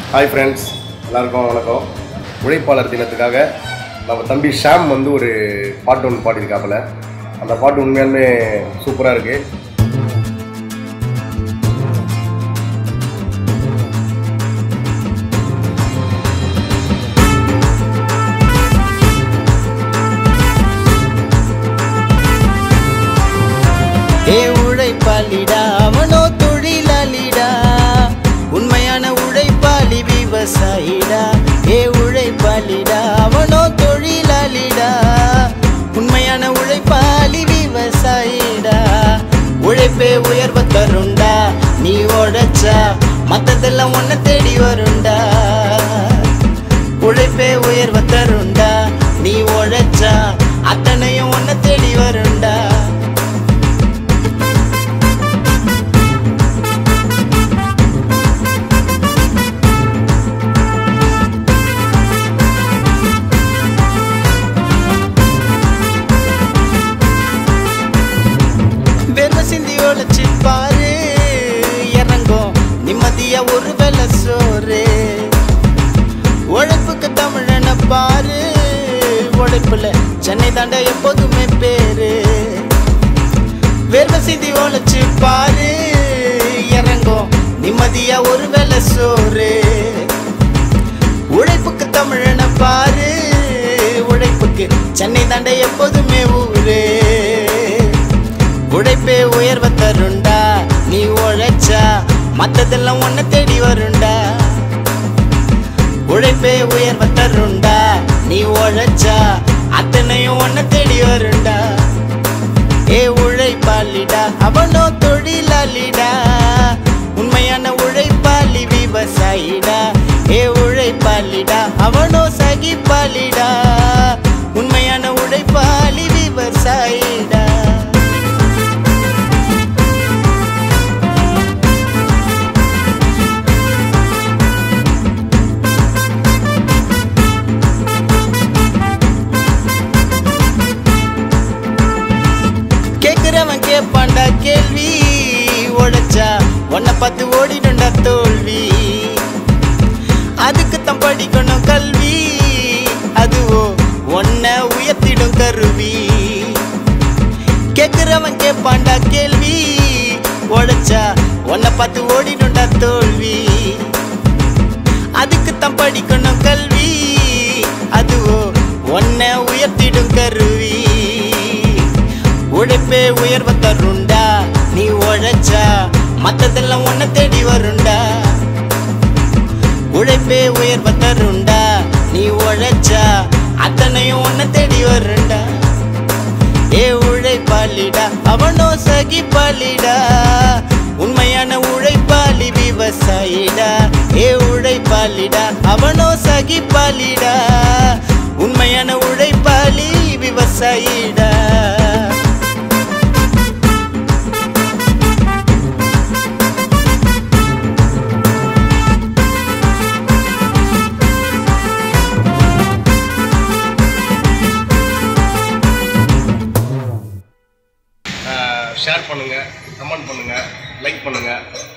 hi friends எல்லாருக்கும் வணக்கம் உழைப்பாளர் தினத்துக்காக நம்ம தம்பி ஷாம் வந்து ஒரு பாட்டு ஒன்று பாடியிருக்காப்புல அந்த பாட்டு உண்மையாலுமே சூப்பராக இருக்குது ஏ உழைப்பாளிடா அவனோ தொழிலாளிடா உண்மையான உழைப்பாளி விவசாயிடா ஏ உழைப்பாளிடா அவனோ தொழிலாளிடா உண்மையான உழைப்பாளி விவசாயிடா உழைப்பே உயர்வ தருண்டா நீ உழைச்சா மத்ததெல்லாம் ஒன்ன தேடி வருண்டா உழைப்பே உயர்வ தருண்டா நீ உழைச்சா அத்தனையும் ஒன்ன தேடி வருண்டா வெறும சிந்தி ஒழிச்சு பாரு இறங்கும் நிம்மதியா ஒரு வேலை சோறு உழைப்புக்கு தமிழன பாரு உழைப்புல சென்னை தாண்ட எப்போதுமே பேரு வெறும சிந்தி ஒழிச்சு பாரு இறங்கும் நிம்மதியா ஒரு வேலை சோறு உழைப்புக்கு தமிழன பாரு உழைப்புக்கு சென்னை தாண்ட எப்போதுமே ஊரு உழைப்பே உயர்வ தருண்டா நீ உழைச்சா மத்ததெல்லாம் ஒன்ன தேடி வருண்டா உழைப்பே உயர்வ தருண்டா நீ உழைச்சா அத்தனையும் ஒன்ன தேடி வருண்டா ஏ உழைப்பாளிடா அவனோ தொழிலாளிடா உண்மையான உழைப்பாளி விவசாயிடா ஏ உழைப்பாளிடா அவனோ சகிப்பாளிடா உண்மையான உழைப்பாளி விவசாயிடா கேக்குறவன் கேப்பான்டா கேள்வி உழைச்சா உன்னை பார்த்து ஓடிடும்டா தோல்வி அதுக்கு தான் படிக்கணும் கல்வி அதுவோ உன்னை உயர்த்திடும் கருவி கேக்குறவன் கேப்பான்டா கேள்வி உழைச்சா உன்னை பார்த்து ஓடிடும்டா தோல்வி அதுக்கு தான் படிக்கணும் கல்வி அதுவோ உன்னை உயர்த்திடும் கருவி உழைப்பே உயர்வ தருண்டா நீ உழைச்சா மத்ததெல்லாம் உன்னை தேடி வருண்டா உழைப்பே உயர்வ தருண்டா நீ உழைச்சா அத்தனையும் உன்னை தேடி வருண்டா ஏ உழைப்பாளிடா அவனோ சகிப்பாளிடா உண்மையான உழைப்பாளி விவசாயிடா ஏ உழைப்பாளிடா அவனோ சகிப்பாளிடா உண்மையான உழைப்பாளி விவசாயிடா ஷேர் பண்ணுங்கள் கமெண்ட் பண்ணுங்கள் லைக் பண்ணுங்கள்